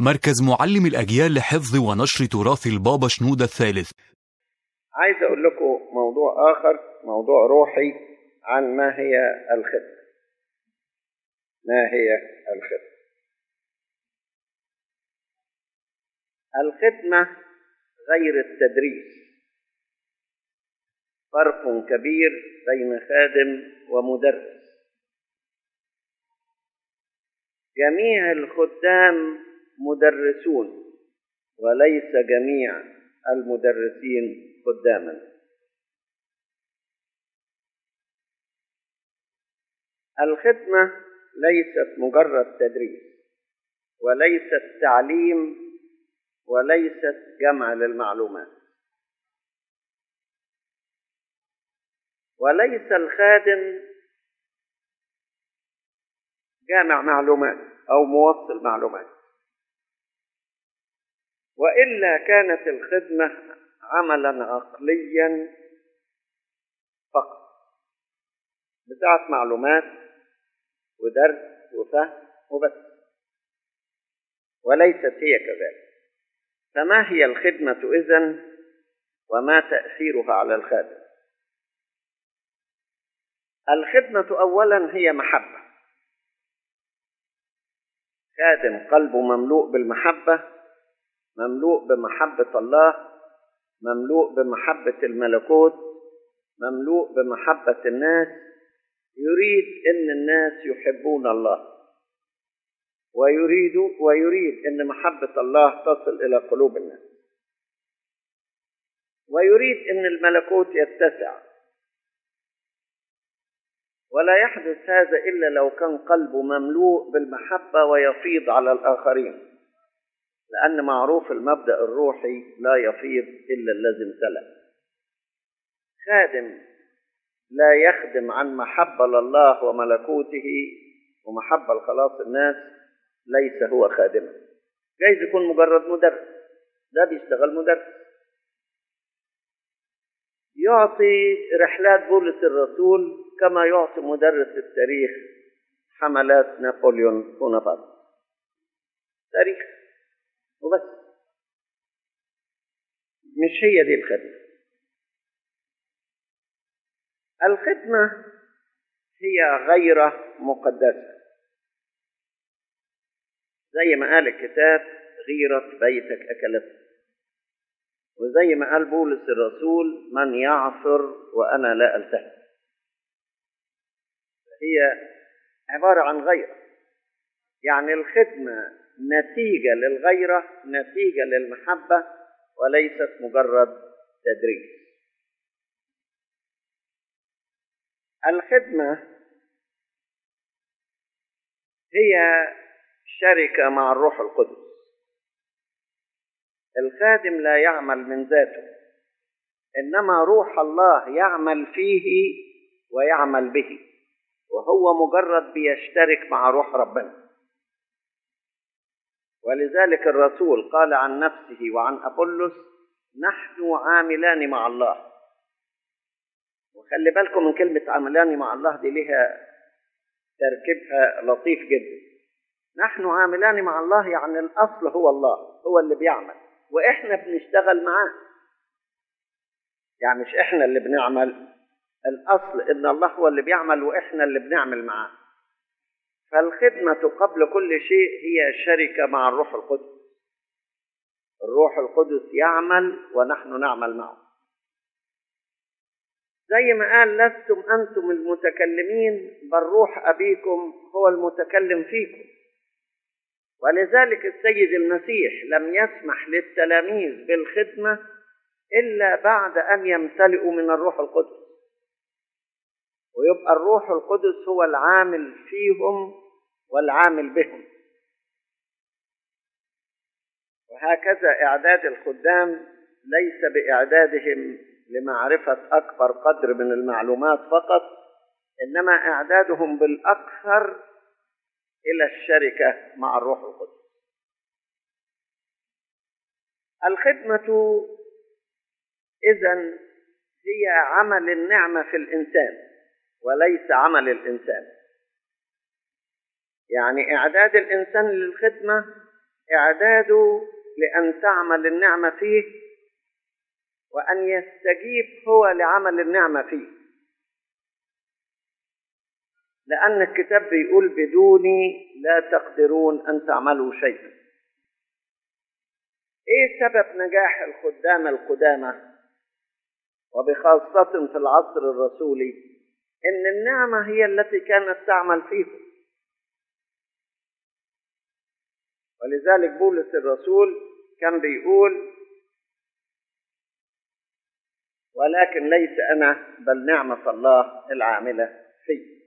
مركز معلم الأجيال لحفظ ونشر تراث البابا شنودة الثالث عايز أقول لكم موضوع آخر موضوع روحي عن ما هي الخدمة ما هي الخدمة الخدمة غير التدريس فرق كبير بين خادم ومدرس جميع الخدام مدرسون وليس جميع المدرسين خداما الخدمه ليست مجرد تدريس وليست تعليم وليست جمع للمعلومات وليس الخادم جامع معلومات او موصل معلومات والا كانت الخدمه عملا عقليا فقط بتاعت معلومات ودرس وفهم وبس وليست هي كذلك فما هي الخدمه اذن وما تاثيرها على الخادم الخدمه اولا هي محبه خادم قلبه مملوء بالمحبة مملوء بمحبة الله مملوء بمحبة الملكوت مملوء بمحبة الناس يريد أن الناس يحبون الله ويريد ويريد أن محبة الله تصل إلى قلوب الناس ويريد أن الملكوت يتسع ولا يحدث هذا إلا لو كان قلبه مملوء بالمحبة ويفيض على الآخرين لأن معروف المبدأ الروحي لا يفيض إلا الذي امتلأ خادم لا يخدم عن محبة لله وملكوته ومحبة لخلاص الناس ليس هو خادما جايز يكون مجرد مدرس ده بيشتغل مدرس يعطي رحلات بولس الرسول كما يعطي مدرس التاريخ حملات نابليون بونابرت تاريخ وبس مش هي دي الخدمة الخدمة هي غيرة مقدسة زي ما قال الكتاب غيرة بيتك أكلتك وزي ما قال بولس الرسول من يعثر وأنا لا ألتهب هي عبارة عن غيرة يعني الخدمة نتيجة للغيرة نتيجة للمحبة وليست مجرد تدريس الخدمة هي شركة مع الروح القدس الخادم لا يعمل من ذاته انما روح الله يعمل فيه ويعمل به وهو مجرد بيشترك مع روح ربنا ولذلك الرسول قال عن نفسه وعن أبولس نحن عاملان مع الله وخلي بالكم من كلمة عاملان مع الله دي لها تركيبها لطيف جدا نحن عاملان مع الله يعني الأصل هو الله هو اللي بيعمل وإحنا بنشتغل معاه يعني مش إحنا اللي بنعمل الأصل إن الله هو اللي بيعمل وإحنا اللي بنعمل معاه فالخدمة قبل كل شيء هي شركة مع الروح القدس الروح القدس يعمل ونحن نعمل معه زي ما قال لستم أنتم المتكلمين بل روح أبيكم هو المتكلم فيكم ولذلك السيد المسيح لم يسمح للتلاميذ بالخدمة إلا بعد أن يمتلئوا من الروح القدس ويبقى الروح القدس هو العامل فيهم والعامل بهم وهكذا إعداد الخدام ليس بإعدادهم لمعرفة أكبر قدر من المعلومات فقط إنما إعدادهم بالأكثر إلى الشركة مع الروح القدس الخدمة إذا هي عمل النعمة في الإنسان وليس عمل الإنسان يعني إعداد الإنسان للخدمة إعداده لأن تعمل النعمة فيه وأن يستجيب هو لعمل النعمة فيه لأن الكتاب بيقول بدوني لا تقدرون أن تعملوا شيئا إيه سبب نجاح الخدام القدامى وبخاصة في العصر الرسولي إن النعمة هي التي كانت تعمل فيهم ولذلك بولس الرسول كان بيقول ولكن ليس أنا بل نعمة الله العاملة في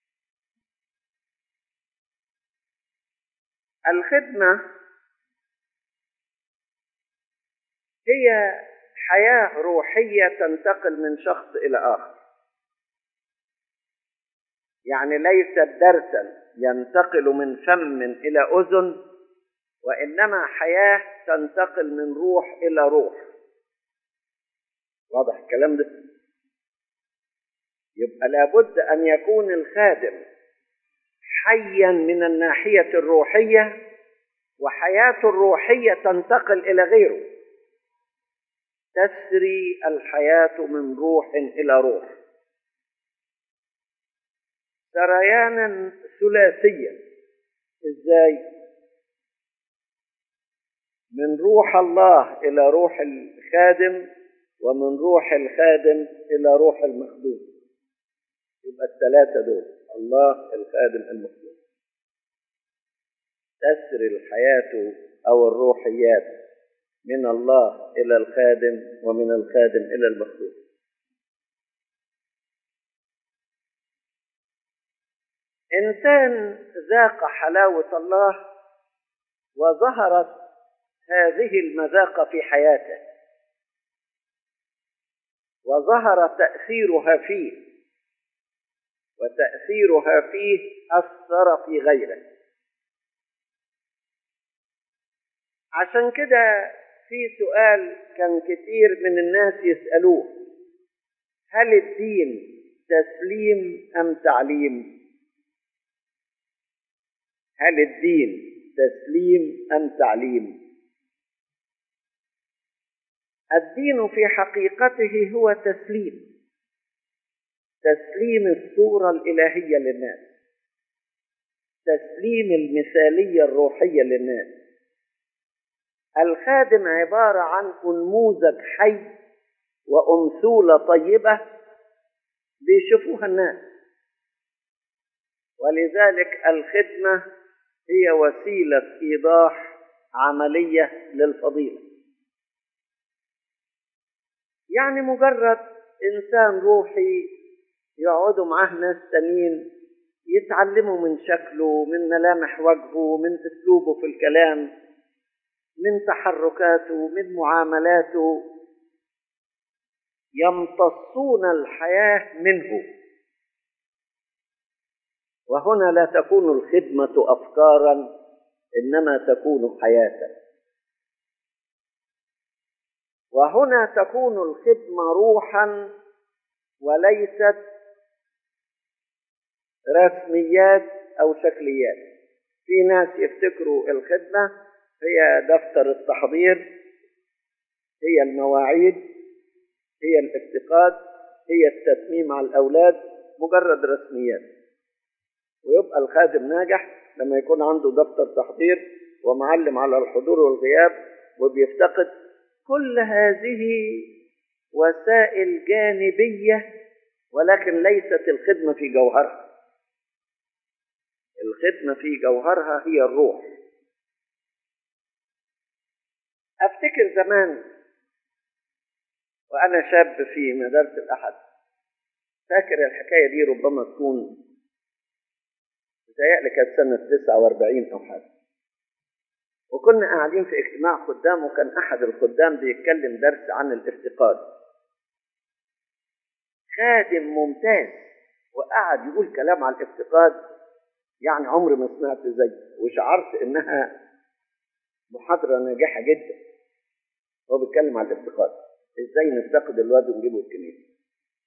الخدمة هي حياة روحية تنتقل من شخص إلى آخر يعني ليست درسا ينتقل من فم إلى أذن وإنما حياة تنتقل من روح إلى روح واضح الكلام ده يبقى لابد أن يكون الخادم حيا من الناحية الروحية وحياته الروحية تنتقل إلى غيره تسري الحياة من روح إلى روح سريانا ثلاثيا ازاي من روح الله الى روح الخادم ومن روح الخادم الى روح المخدوم يبقى الثلاثه دول الله الخادم المخدوم تسري الحياه او الروحيات من الله الى الخادم ومن الخادم الى المخدوم إنسان ذاق حلاوة الله وظهرت هذه المذاقة في حياته وظهر تأثيرها فيه وتأثيرها فيه أثر في غيره عشان كده في سؤال كان كتير من الناس يسألوه هل الدين تسليم أم تعليم؟ هل الدين تسليم ام تعليم الدين في حقيقته هو تسليم تسليم الصوره الالهيه للناس تسليم المثاليه الروحيه للناس الخادم عباره عن انموذج حي وامثوله طيبه بيشوفوها الناس ولذلك الخدمه هي وسيلة إيضاح عملية للفضيلة يعني مجرد إنسان روحي يقعدوا معاه ناس تانيين يتعلموا من شكله من ملامح وجهه من أسلوبه في الكلام من تحركاته من معاملاته يمتصون الحياة منه وهنا لا تكون الخدمة أفكارا إنما تكون حياة وهنا تكون الخدمة روحا وليست رسميات أو شكليات في ناس يفتكروا الخدمة هي دفتر التحضير هي المواعيد هي الافتقاد هي التتميم على الأولاد مجرد رسميات ويبقى الخادم ناجح لما يكون عنده دفتر تحضير ومعلم على الحضور والغياب وبيفتقد كل هذه وسائل جانبية ولكن ليست الخدمة في جوهرها الخدمة في جوهرها هي الروح أفتكر زمان وأنا شاب في مدرسة الأحد فاكر الحكاية دي ربما تكون متهيألي كانت سنة 49 أو حاجة وكنا قاعدين في اجتماع خدام وكان أحد الخدام بيتكلم درس عن الافتقاد خادم ممتاز وقعد يقول كلام على الافتقاد يعني عمري ما سمعت زيه وشعرت إنها محاضرة ناجحة جدا هو بيتكلم على الافتقاد ازاي نفتقد الواد ونجيبه الكنيسة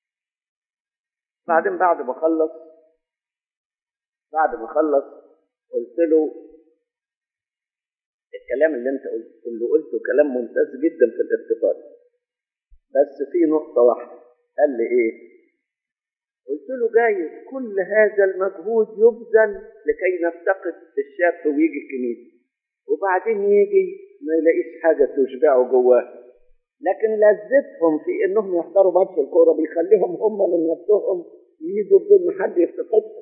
بعدين بعد ما خلص بعد ما خلص قلت له الكلام اللي انت قلت اللي قلته كلام ممتاز جدا في الافتقاد بس في نقطة واحدة قال لي ايه قلت له جايز كل هذا المجهود يبذل لكي نفتقد الشاب ويجي الكنيسة وبعدين يجي ما يلاقيش حاجة تشبعه جواه لكن لذتهم في انهم يحضروا ماتش الكورة بيخليهم هم من نفسهم يجوا بدون ما حد يفتقدهم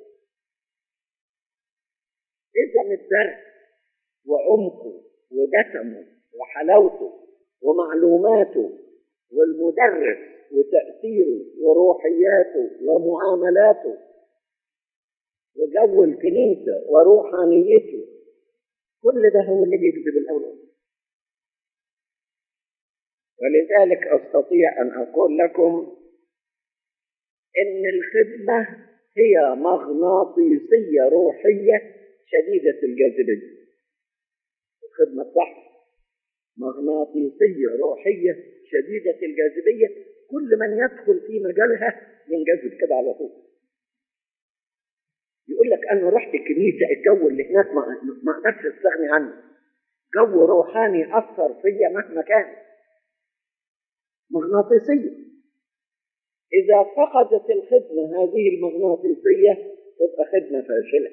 إذا الدرس وعمقه ودسمه وحلاوته ومعلوماته والمدرس وتأثيره وروحياته ومعاملاته وجو الكنيسة وروحانيته كل ده هو اللي بيجذب الأولاد ولذلك أستطيع أن أقول لكم إن الخدمة هي مغناطيسية روحية شديدة الجاذبية الخدمة صح مغناطيسية روحية شديدة الجاذبية كل من يدخل في مجالها ينجذب كده على طول يقول لك أنا رحت الكنيسة الجو اللي هناك ما ما أقدرش أستغني عنه جو روحاني أثر فيا مهما كان مغناطيسية إذا فقدت الخدمة هذه المغناطيسية تبقى خدمة فاشلة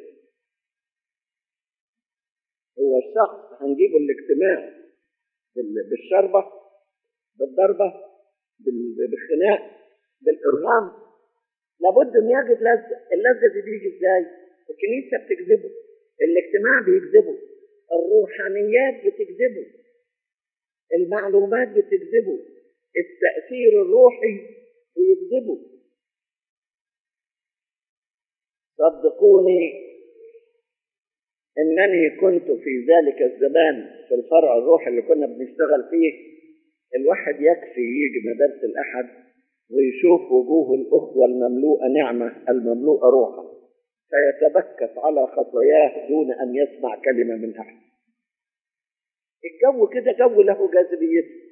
هو الشخص هنجيبه الاجتماع بالشربة بالضربة بالخناق بالإرغام لابد أن يجد لذة اللذة دي بيجي إزاي؟ الكنيسة بتجذبه الاجتماع بيجذبه الروحانيات بتجذبه المعلومات بتجذبه التأثير الروحي بيجذبه صدقوني انني كنت في ذلك الزمان في الفرع الروحي اللي كنا بنشتغل فيه الواحد يكفي يجي مدارس الاحد ويشوف وجوه الاخوه المملوءه نعمه المملوءه روحا فيتبكت على خطاياه دون ان يسمع كلمه من احد الجو كده جو له جاذبيته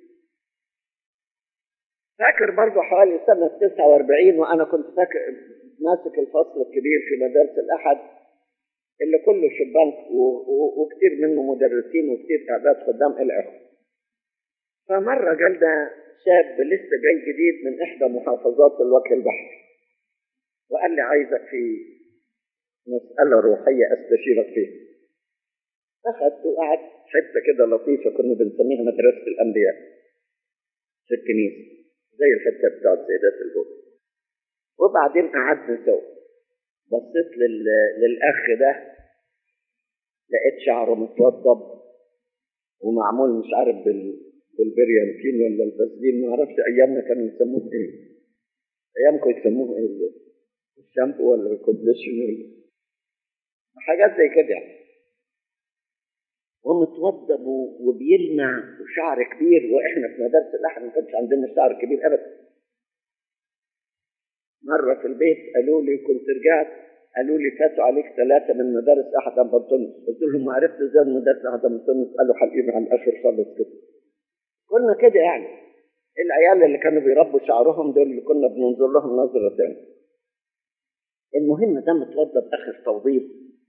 فاكر برضه حوالي سنة 49 وأنا كنت فاكر ماسك الفصل الكبير في مدارس الأحد اللي كله شبان وكتير منه مدرسين وكتير اعداد خدام الى اخره. فمره جالنا شاب لسه جاي جديد من احدى محافظات الوجه البحري وقال لي عايزك في مساله روحيه استشيرك فيها. اخذت وقعدت حته كده لطيفه كنا بنسميها مدرسه الانبياء في الكنيسه زي الحته بتاعت سيدات الجوع. وبعدين قعدنا سوا بصيت لل... للأخ ده لقيت شعره متوضب ومعمول مش عارف بال... بالبريانتين ولا الفازلين ما اعرفش ايامنا كانوا يسموه ايه ايامكم يسموه ايه الشامبو ولا الكونديشن ولا حاجات زي كده يعني ومتوضب وبيلمع وشعر كبير واحنا في مدارس الاحد ما كانش عندنا شعر كبير ابدا مرة في البيت قالوا لي كنت رجعت قالوا لي فاتوا عليك ثلاثة من مدارس أحد بنطونس قلت لهم ما عرفت ازاي من مدارس أحد بنطونس قالوا حلقين على الأشهر خالص كده كنا كده يعني العيال اللي كانوا بيربوا شعرهم دول اللي كنا بننظر لهم نظرة تانية المهم ده متوضب آخر توضيب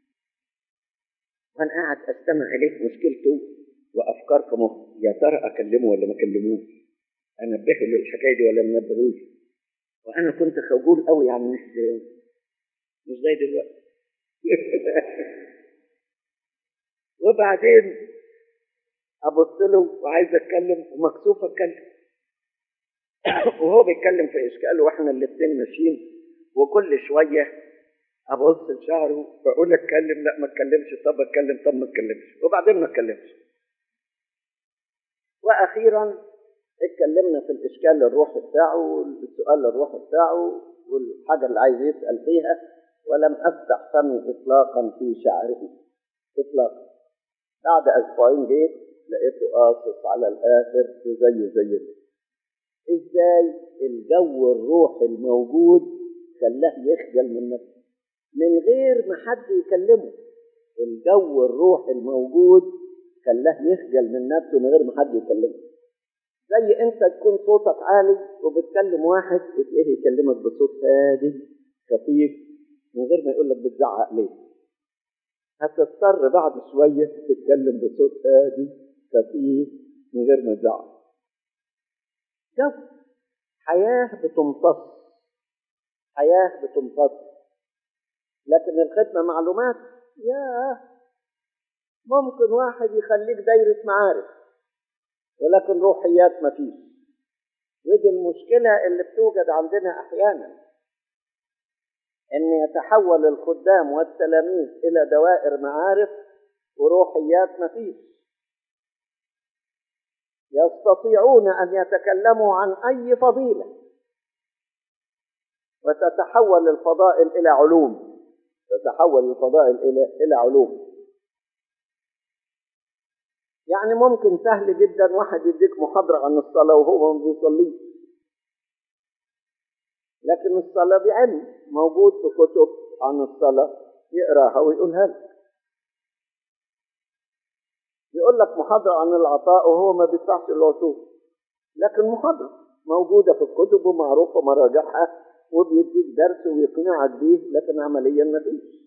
وأنا قاعد أستمع إليه مشكلته وأفكار في مخي يا ترى أكلمه ولا ما أكلموش أنبهه للحكاية دي ولا ما أنبهوش وانا كنت خجول قوي يعني مش مش زي دلوقتي وبعدين ابص له وعايز اتكلم ومكسوف اتكلم وهو بيتكلم في اشكاله واحنا الاثنين ماشيين وكل شويه ابص لشعره بقول اتكلم لا ما اتكلمش طب اتكلم طب ما اتكلمش وبعدين ما اتكلمش واخيرا اتكلمنا في الاشكال الروحي بتاعه والسؤال الروحي بتاعه والحاجه اللي عايز يسال فيها ولم افتح فمي اطلاقا في شعره اطلاقا بعد اسبوعين جيت لقيته قاصص على الاخر زيه زي ازاي الجو الروحي الموجود خلاه يخجل من نفسه من غير ما حد يكلمه الجو الروحي الموجود خلاه يخجل من نفسه من غير ما حد يكلمه زي انت تكون صوتك عالي وبتكلم واحد تلاقيه يكلمك بصوت هادي خفيف من غير ما يقول لك بتزعق ليه هتضطر بعد شوية تتكلم بصوت هادي خفيف من غير ما تزعل شوف حياة بتمتص حياة بتمتص لكن الخدمة معلومات ياه ممكن واحد يخليك دايرة معارف ولكن روحيات مفيش ودي المشكلة اللي بتوجد عندنا أحيانا أن يتحول الخدام والتلاميذ إلى دوائر معارف وروحيات مفيش يستطيعون أن يتكلموا عن أي فضيلة وتتحول الفضائل إلى علوم تتحول الفضائل إلى إلى علوم يعني ممكن سهل جدا واحد يديك محاضرة عن الصلاة وهو ما بيصليش لكن الصلاة دي علم موجود في كتب عن الصلاة يقراها ويقولها لك يقول لك محاضرة عن العطاء وهو ما بيدفعش العشور لكن محاضرة موجودة في الكتب ومعروفة مراجعها وبيديك درس ويقنعك بيه لكن عمليا ما فيش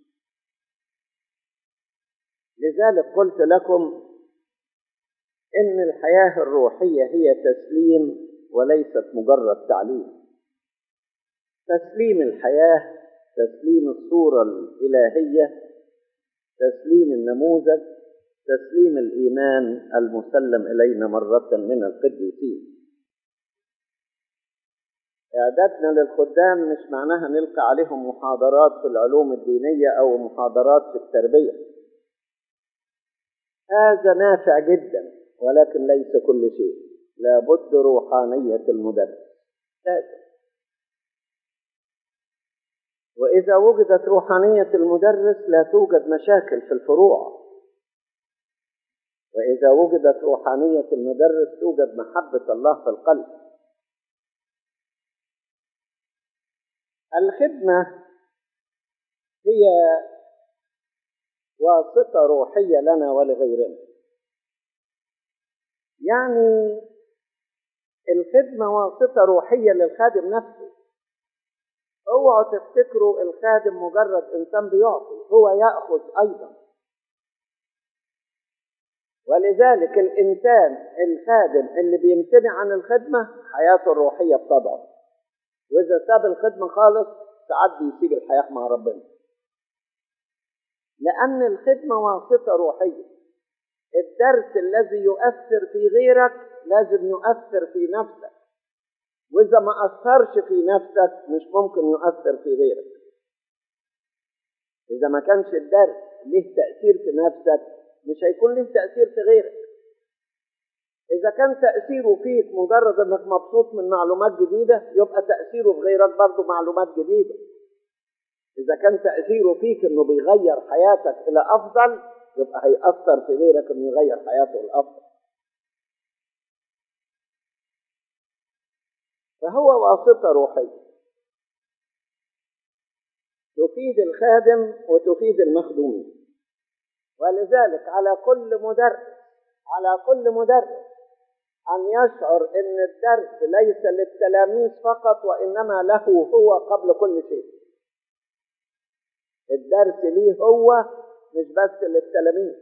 لذلك قلت لكم إن الحياة الروحية هي تسليم وليست مجرد تعليم تسليم الحياة تسليم الصورة الإلهية تسليم النموذج تسليم الإيمان المسلم إلينا مرة من القديسين إعدادنا للخدام مش معناها نلقى عليهم محاضرات في العلوم الدينية أو محاضرات في التربية هذا نافع جدا ولكن ليس كل شيء لابد روحانية المدرس لازم وإذا وجدت روحانية المدرس لا توجد مشاكل في الفروع وإذا وجدت روحانية المدرس توجد محبة الله في القلب الخدمة هي واسطة روحية لنا ولغيرنا يعني الخدمة واسطة روحية للخادم نفسه اوعوا تفتكروا الخادم مجرد انسان بيعطي هو ياخذ ايضا ولذلك الانسان الخادم اللي بيمتنع عن الخدمه حياته الروحيه بتضعف واذا ساب الخدمه خالص ساعات بيسيب الحياه مع ربنا لان الخدمه واسطه روحيه الدرس الذي يؤثر في غيرك لازم يؤثر في نفسك وإذا ما أثرش في نفسك مش ممكن يؤثر في غيرك إذا ما كانش الدرس له تأثير في نفسك مش هيكون له تأثير في غيرك إذا كان تأثيره فيك مجرد إنك مبسوط من معلومات جديدة يبقى تأثيره في غيرك برضه معلومات جديدة إذا كان تأثيره فيك إنه بيغير حياتك إلى أفضل يبقى هيأثر في غيرك إنه يغير حياته الأفضل فهو واسطة روحية تفيد الخادم وتفيد المخدومين ولذلك على كل مدرس على كل مدرس أن يشعر أن الدرس ليس للتلاميذ فقط وإنما له هو قبل كل شيء الدرس ليه هو مش بس للتلاميذ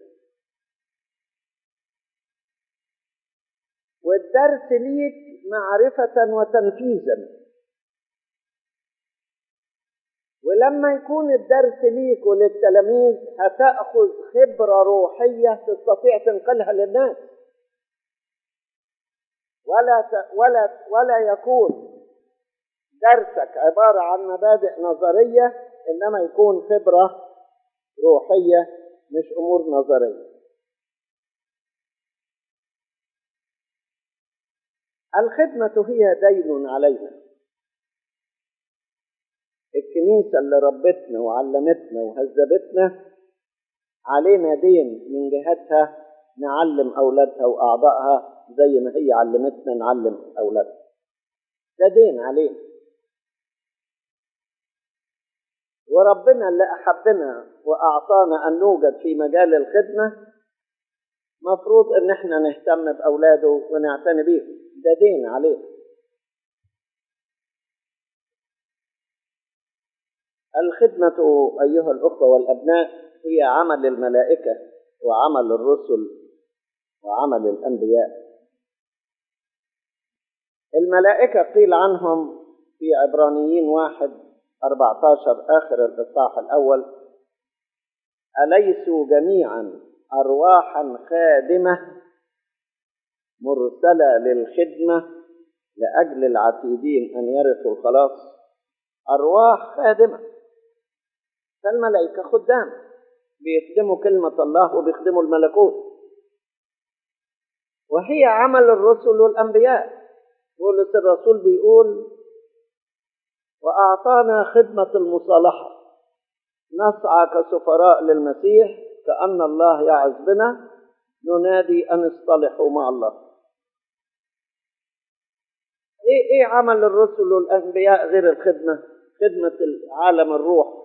والدرس ليك معرفة وتنفيذا ولما يكون الدرس ليك وللتلاميذ هتأخذ خبرة روحية تستطيع تنقلها للناس ولا ت... ولا ولا يكون درسك عبارة عن مبادئ نظرية إنما يكون خبرة روحية مش أمور نظرية الخدمة هي دين علينا الكنيسة اللي ربتنا وعلمتنا وهذبتنا علينا دين من جهتها نعلم أولادها وأعضائها زي ما هي علمتنا نعلم أولادها ده دين علينا وربنا اللي أحبنا وأعطانا أن نوجد في مجال الخدمة مفروض ان احنا نهتم باولاده ونعتني بيهم ده دين علينا الخدمة أيها الأخوة والأبناء هي عمل الملائكة وعمل الرسل وعمل الأنبياء الملائكة قيل عنهم في عبرانيين واحد أربعة عشر آخر الإصحاح الأول أليسوا جميعا أرواحا خادمة مرسلة للخدمة لأجل العتيدين أن يرثوا الخلاص أرواح خادمة فالملائكة خدام بيخدموا كلمة الله وبيخدموا الملكوت وهي عمل الرسل والأنبياء بولس الرسول بيقول وأعطانا خدمة المصالحة نسعى كسفراء للمسيح كأن الله يعز بنا ننادي أن اصطلحوا مع الله إيه إيه عمل الرسل والأنبياء غير الخدمة خدمة عالم الروح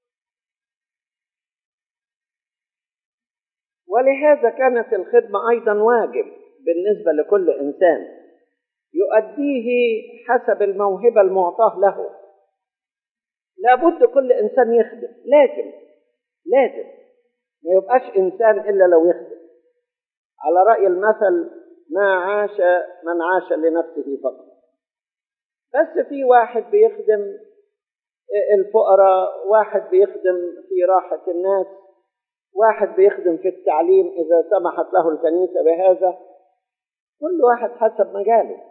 ولهذا كانت الخدمة أيضا واجب بالنسبة لكل إنسان يؤديه حسب الموهبة المعطاة له لابد كل إنسان يخدم لازم لازم ما يبقاش إنسان إلا لو يخدم على رأي المثل ما عاش من عاش لنفسه فقط بس في واحد بيخدم الفقراء واحد بيخدم في راحة الناس واحد بيخدم في التعليم إذا سمحت له الكنيسة بهذا كل واحد حسب مجاله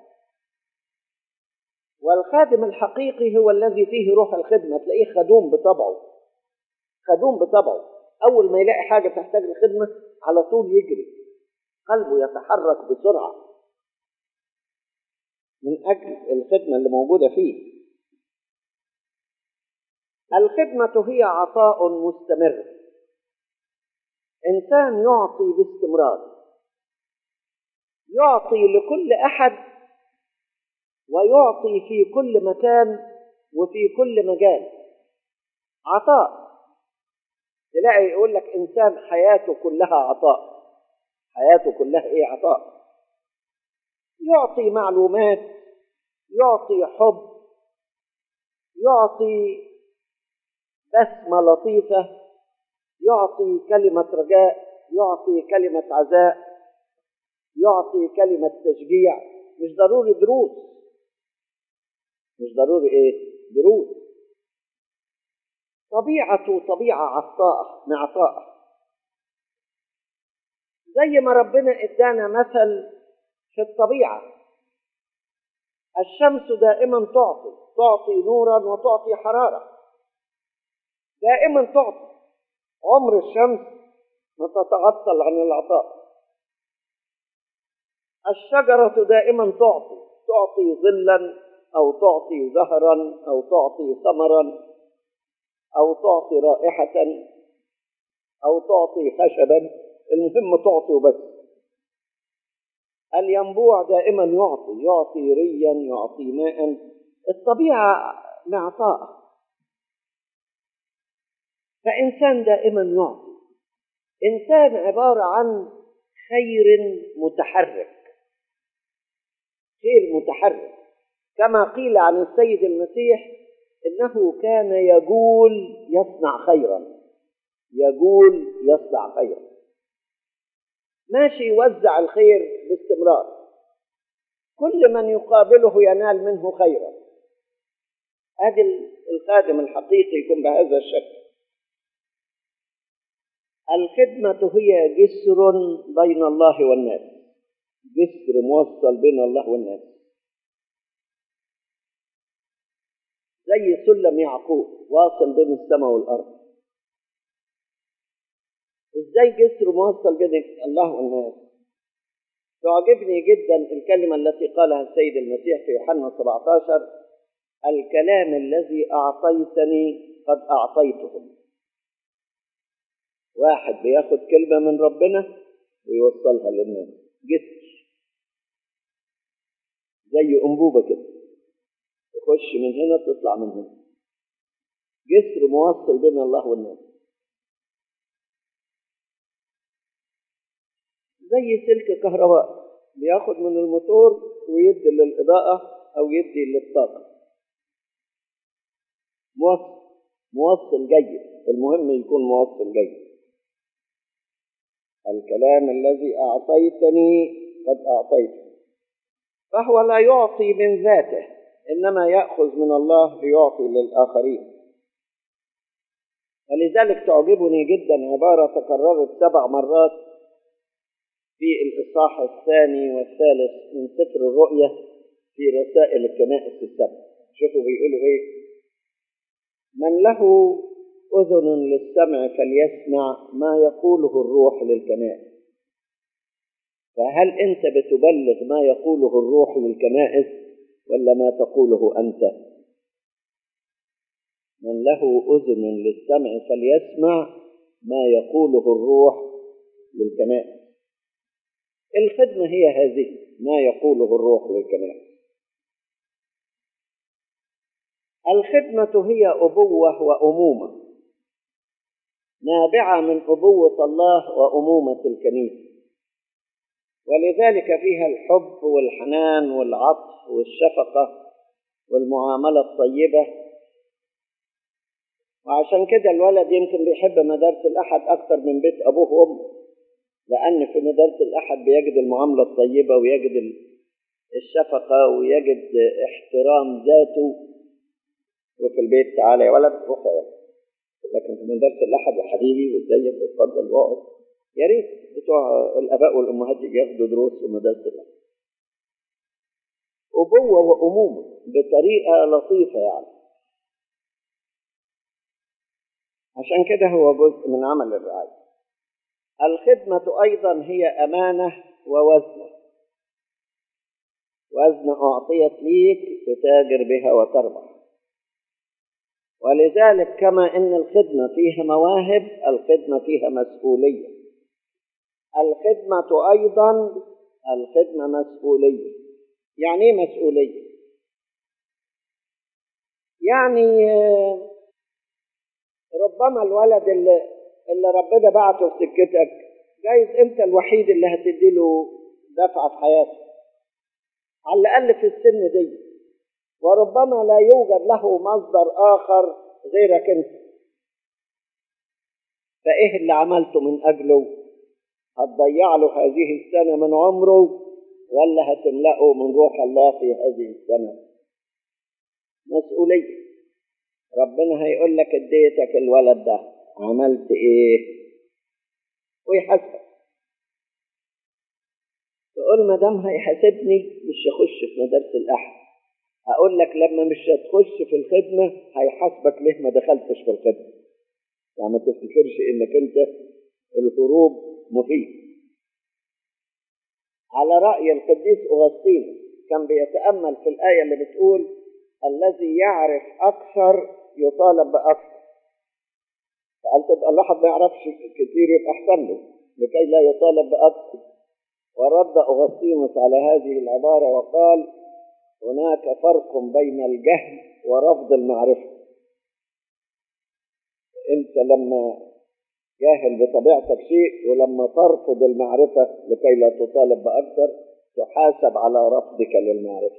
والخادم الحقيقي هو الذي فيه روح الخدمة تلاقيه خدوم بطبعه خدوم بطبعه أول ما يلاقي حاجة تحتاج الخدمة على طول يجري قلبه يتحرك بسرعة من أجل الخدمة اللي موجودة فيه الخدمة هي عطاء مستمر إنسان يعطي باستمرار يعطي لكل أحد ويعطي في كل مكان وفي كل مجال عطاء تلاقي يقول لك إنسان حياته كلها عطاء حياته كلها إيه عطاء يعطي معلومات يعطي حب يعطي بسمة لطيفة يعطي كلمة رجاء يعطي كلمة عزاء يعطي كلمة تشجيع مش ضروري دروس مش ضروري ايه دروس طبيعته طبيعة عطاء معطاء زي ما ربنا ادانا مثل في الطبيعة الشمس دائما تعطي تعطي نورا وتعطي حرارة دائما تعطي عمر الشمس ما تتعطل عن العطاء الشجرة دائما تعطي تعطي ظلا أو تعطي زهرا أو تعطي ثمرا أو تعطي رائحة أو تعطي خشبا المهم تعطي وبس الينبوع دائما يعطي يعطي ريا يعطي ماء الطبيعة معطاء فإنسان دائما يعطي إنسان عبارة عن خير متحرك خير متحرك كما قيل عن السيد المسيح انه كان يقول يصنع خيرا يقول يصنع خيرا ماشي يوزع الخير باستمرار كل من يقابله ينال منه خيرا ادي الخادم الحقيقي يكون بهذا الشكل الخدمة هي جسر بين الله والناس جسر موصل بين الله والناس زي سلم يعقوب واصل بين السماء والأرض ازاي جسر موصل بين الله والناس تعجبني جدا الكلمة التي قالها السيد المسيح في يوحنا 17 الكلام الذي أعطيتني قد أعطيتهم واحد بياخد كلمة من ربنا ويوصلها للناس جسر زي أنبوبة كده تخش من هنا تطلع من هنا جسر موصل بين الله والناس زي سلك كهرباء بياخد من الموتور ويدي للإضاءة أو يدي للطاقة موصل موصل جيد المهم يكون موصل جيد الكلام الذي أعطيتني قد أعطيته فهو لا يعطي من ذاته إنما يأخذ من الله ليعطي للآخرين ولذلك تعجبني جدا عبارة تكررت سبع مرات في الإصحاح الثاني والثالث من سفر الرؤيا في رسائل الكنائس السبع شوفوا بيقولوا إيه من له أذن للسمع فليسمع ما يقوله الروح للكنائس فهل أنت بتبلغ ما يقوله الروح للكنائس ولا ما تقوله أنت من له أذن للسمع فليسمع ما يقوله الروح للكنائس الخدمة هي هذه ما يقوله الروح للكنائس الخدمة هي أبوة وأمومة نابعة من أبوة الله وأمومة الكنيسة ولذلك فيها الحب والحنان والعطف والشفقة والمعاملة الطيبة وعشان كده الولد يمكن بيحب مدارس الأحد أكثر من بيت أبوه وأمه لأن في مدارس الأحد بيجد المعاملة الطيبة ويجد الشفقة ويجد احترام ذاته وفي البيت تعالى يا ولد روح يا ولد لكن في مدارس الأحد يا حبيبي وازيك اتفضل واقعد يا ريت بتوع الآباء والأمهات ياخدوا دروس في مدارس الأحد أبوة وأمومة بطريقة لطيفة يعني عشان كده هو جزء من عمل الرعاية الخدمة أيضا هي أمانة ووزنة وزنة أعطيت ليك تتاجر بها وتربح ولذلك كما ان الخدمه فيها مواهب الخدمه فيها مسؤوليه الخدمه ايضا الخدمه مسؤوليه يعني ايه مسؤوليه يعني ربما الولد اللي اللي ربنا بعته في سكتك جايز انت الوحيد اللي هتديله دفعه في حياته على الاقل في السن دي وربما لا يوجد له مصدر آخر غيرك أنت فإيه اللي عملته من أجله هتضيع له هذه السنة من عمره ولا هتملأه من روح الله في هذه السنة مسؤولية ربنا هيقول لك اديتك الولد ده عملت ايه ويحاسبك تقول ما دام هيحاسبني مش هخش في مدارس الاحد اقول لك لما مش هتخش في الخدمه هيحاسبك ليه ما دخلتش في الخدمه يعني ما تفتكرش انك انت الهروب مفيد على راي القديس اغسطين كان بيتامل في الايه اللي بتقول الذي يعرف اكثر يطالب باكثر فقال تبقى الواحد ما يعرفش كتير يبقى احسن له لكي لا يطالب باكثر ورد اغسطينوس على هذه العباره وقال هناك فرق بين الجهل ورفض المعرفة انت لما جاهل بطبيعتك شيء ولما ترفض المعرفة لكي لا تطالب بأكثر تحاسب على رفضك للمعرفة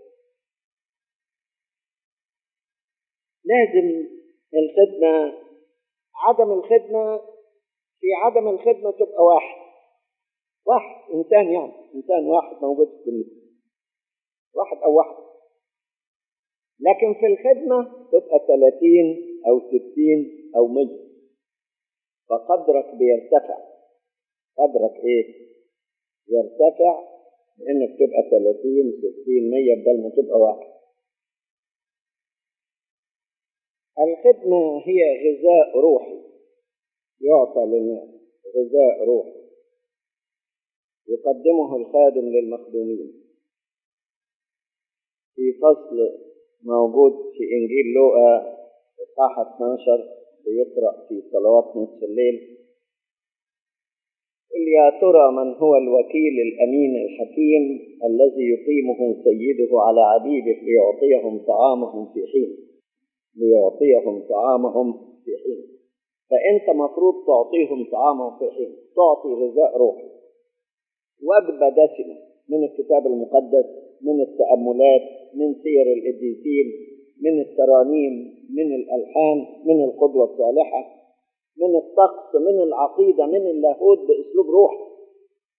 لازم الخدمة عدم الخدمة في عدم الخدمة تبقى واحد واحد إنسان يعني إنسان واحد موجود في الكنيسة واحد أو واحد لكن في الخدمة تبقى 30 أو 60 أو 100 فقدرك بيرتفع قدرك إيه؟ يرتفع لأنك تبقى 30 60 100 بدل ما تبقى واحد الخدمة هي غذاء روحي يعطى للناس غذاء روحي يقدمه الخادم للمخدومين في فصل موجود في إنجيل لوقا إصحاح 12 بيقرأ في صلوات نصف الليل قل يا ترى من هو الوكيل الأمين الحكيم الذي يقيمه سيده على عبيده ليعطيهم طعامهم في حين ليعطيهم طعامهم في حين فأنت مفروض تعطيهم طعامهم في حين تعطي غذاء روحي وجبة دسمة من الكتاب المقدس من التأملات من سير القديسين من الترانيم من الألحان من القدوة الصالحة من الطقس من العقيدة من اللاهوت بأسلوب روحي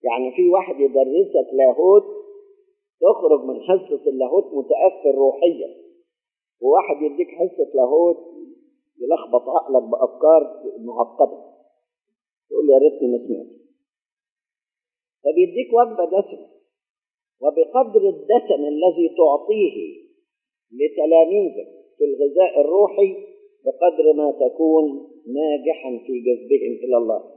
يعني في واحد يدرسك لاهوت تخرج من حصة اللاهوت متأثر روحيا وواحد يديك حصة لاهوت يلخبط عقلك بأفكار معقدة تقول يا ريتني ما سمعت فبيديك وجبة دسمة وبقدر الدسم الذي تعطيه لتلاميذك في الغذاء الروحي بقدر ما تكون ناجحا في جذبهم إلى الله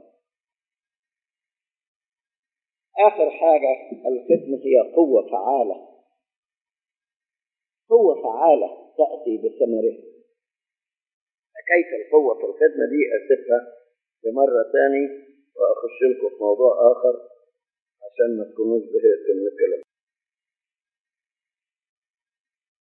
آخر حاجة الخدمة هي قوة فعالة قوة فعالة تأتي بثمرها كيف القوة في الخدمة دي أسيبها لمرة تاني وأخش لكم في موضوع آخر عشان ما تكونوش زهقتوا من الكلام